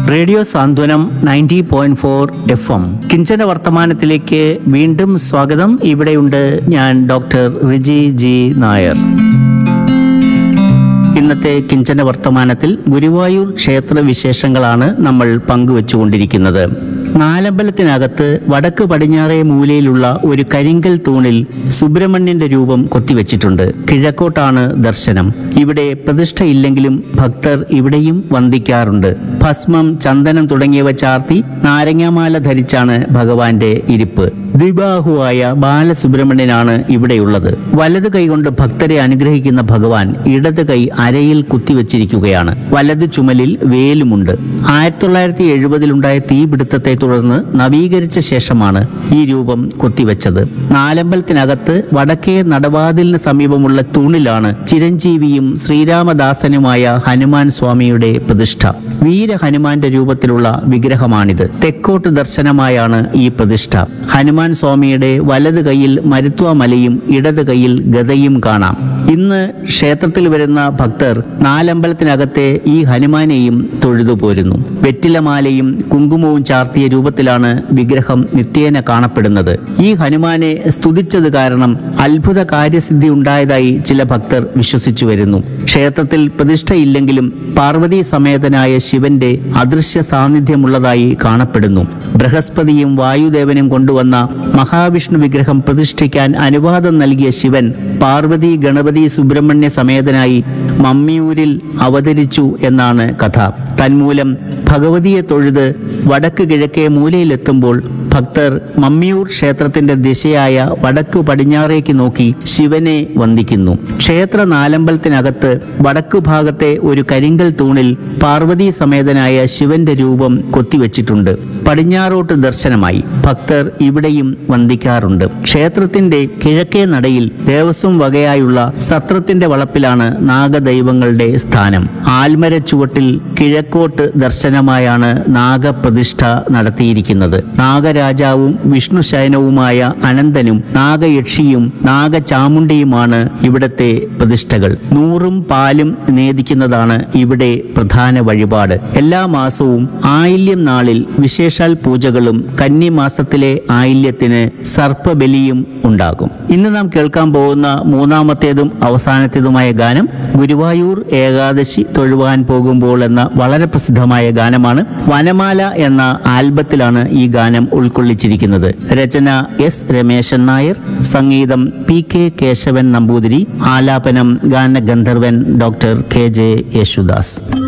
radio Santhwanam ninety point four F M കിഞ്ചന വർത്തമാനത്തിലേക്ക് വീണ്ടും സ്വാഗതം ഇവിടെയുണ്ട് ഞാൻ ഡോക്ടർ റിജി ജി നായർ ഇന്നത്തെ കിഞ്ചന വർത്തമാനത്തിൽ ഗുരുവായൂർ ക്ഷേത്ര വിശേഷങ്ങളാണ് നമ്മൾ പങ്കുവച്ചുകൊണ്ടിരിക്കുന്നത് നാലമ്പലത്തിനകത്ത് വടക്ക് പടിഞ്ഞാറേ മൂലയിലുള്ള ഒരു കരിങ്കൽ തൂണിൽ സുബ്രഹ്മണ്യന്റെ രൂപം കൊത്തിവെച്ചിട്ടുണ്ട് കിഴക്കോട്ടാണ് ദർശനം ഇവിടെ പ്രതിഷ്ഠയില്ലെങ്കിലും ഭക്തർ ഇവിടെയും വന്ദിക്കാറുണ്ട് ഭസ്മം ചന്ദനം തുടങ്ങിയവ ചാർത്തി നാരങ്ങാമാല ധരിച്ചാണ് ഭഗവാന്റെ ഇരിപ്പ് ദ്വിബാഹുവായ ബാലസുബ്രഹ്മണ്യനാണ് ഇവിടെയുള്ളത് വലത് കൈകൊണ്ട് ഭക്തരെ അനുഗ്രഹിക്കുന്ന ഭഗവാൻ ഇടത് കൈ അരയിൽ കുത്തിവെച്ചിരിക്കുകയാണ് വലത് ചുമലിൽ വേലുമുണ്ട് ആയിരത്തി തൊള്ളായിരത്തി എഴുപതിലുണ്ടായ തീപിടുത്തത്തെ തുടർന്ന് നവീകരിച്ച ശേഷമാണ് ഈ രൂപം കൊത്തിവെച്ചത് നാലമ്പലത്തിനകത്ത് വടക്കേ നടവാതിലിന് സമീപമുള്ള തൂണിലാണ് ചിരഞ്ജീവിയും ശ്രീരാമദാസനുമായ ഹനുമാൻ സ്വാമിയുടെ പ്രതിഷ്ഠ വീര ഹനുമാന്റെ രൂപത്തിലുള്ള വിഗ്രഹമാണിത് തെക്കോട്ട് ദർശനമായാണ് ഈ പ്രതിഷ്ഠ ഹനുമാൻ സ്വാമിയുടെ വലത് കൈയിൽ മരുത്വ മലയും ഇടത് കൈയിൽ ഗതയും കാണാം ഇന്ന് ക്ഷേത്രത്തിൽ വരുന്ന ഭക്തർ നാലമ്പലത്തിനകത്തെ ഈ ഹനുമാനെയും തൊഴുതു പോരുന്നു വെറ്റിലമാലയും കുങ്കുമവും ചാർത്തിയ രൂപത്തിലാണ് വിഗ്രഹം നിത്യേന കാണപ്പെടുന്നത് ഈ ഹനുമാനെ സ്തുതിച്ചത് കാരണം അത്ഭുത കാര്യസിദ്ധി ഉണ്ടായതായി ചില ഭക്തർ വിശ്വസിച്ചു വരുന്നു ക്ഷേത്രത്തിൽ പ്രതിഷ്ഠയില്ലെങ്കിലും പാർവതി സമേതനായ ശിവന്റെ അദൃശ്യ സാന്നിധ്യമുള്ളതായി കാണപ്പെടുന്നു ബൃഹസ്പതിയും വായുദേവനും കൊണ്ടുവന്ന മഹാവിഷ്ണു വിഗ്രഹം പ്രതിഷ്ഠിക്കാൻ അനുവാദം നൽകിയ ശിവൻ പാർവതി ഗണപതി സുബ്രഹ്മണ്യ സമേതനായി മമ്മിയൂരിൽ അവതരിച്ചു എന്നാണ് കഥ തന്മൂലം ഭഗവതിയെ തൊഴുത് വടക്ക് കിഴക്കേ മൂലയിലെത്തുമ്പോൾ ഭക്തർ മമ്മിയൂർ ക്ഷേത്രത്തിന്റെ ദിശയായ വടക്കു പടിഞ്ഞാറേക്ക് നോക്കി ശിവനെ വന്ദിക്കുന്നു ക്ഷേത്ര നാലമ്പലത്തിനകത്ത് വടക്കു ഭാഗത്തെ ഒരു കരിങ്കൽ തൂണിൽ പാർവതി സമേതനായ ശിവന്റെ രൂപം കൊത്തിവെച്ചിട്ടുണ്ട് പടിഞ്ഞാറോട്ട് ദർശനമായി ഭക്തർ ഇവിടെയും വന്ദിക്കാറുണ്ട് ക്ഷേത്രത്തിന്റെ കിഴക്കേ നടയിൽ ദേവസ്വം വകയായുള്ള സത്രത്തിന്റെ വളപ്പിലാണ് നാഗദൈവങ്ങളുടെ സ്ഥാനം ആൽമര ചുവട്ടിൽ കിഴക്കോട്ട് ദർശനമായാണ് നാഗപ്രതിഷ്ഠ നടത്തിയിരിക്കുന്നത് നാഗരാജാവും വിഷ്ണു ശയനവുമായ അനന്തനും നാഗയക്ഷിയും നാഗചാമുണ്ടിയുമാണ് ഇവിടത്തെ പ്രതിഷ്ഠകൾ നൂറും പാലും നേദിക്കുന്നതാണ് ഇവിടെ പ്രധാന വഴിപാട് എല്ലാ മാസവും ആയില്യം നാളിൽ വിശേഷാൽ പൂജകളും കന്നിമാസത്തിലെ ആയില്യത്തിന് സർപ്പബലിയും ഉണ്ടാകും ഇന്ന് നാം കേൾക്കാൻ പോകുന്ന മൂന്നാമത്തേതും അവസാനത്തേതുമായ ഗാനം ഗുരുവായൂർ ഏകാദശി തൊഴുവാൻ പോകുമ്പോൾ എന്ന വളരെ പ്രസിദ്ധമായ ഗാനമാണ് വനമാല എന്ന ആൽബത്തിലാണ് ഈ ഗാനം ഉൾക്കൊള്ളിച്ചിരിക്കുന്നത് രചന എസ് രമേശൻ നായർ സംഗീതം പി കെ കേശവൻ നമ്പൂതിരി ആലാപനം ഗാനഗന്ധർവൻ ഡോക്ടർ കെ ജെ യേശുദാസ്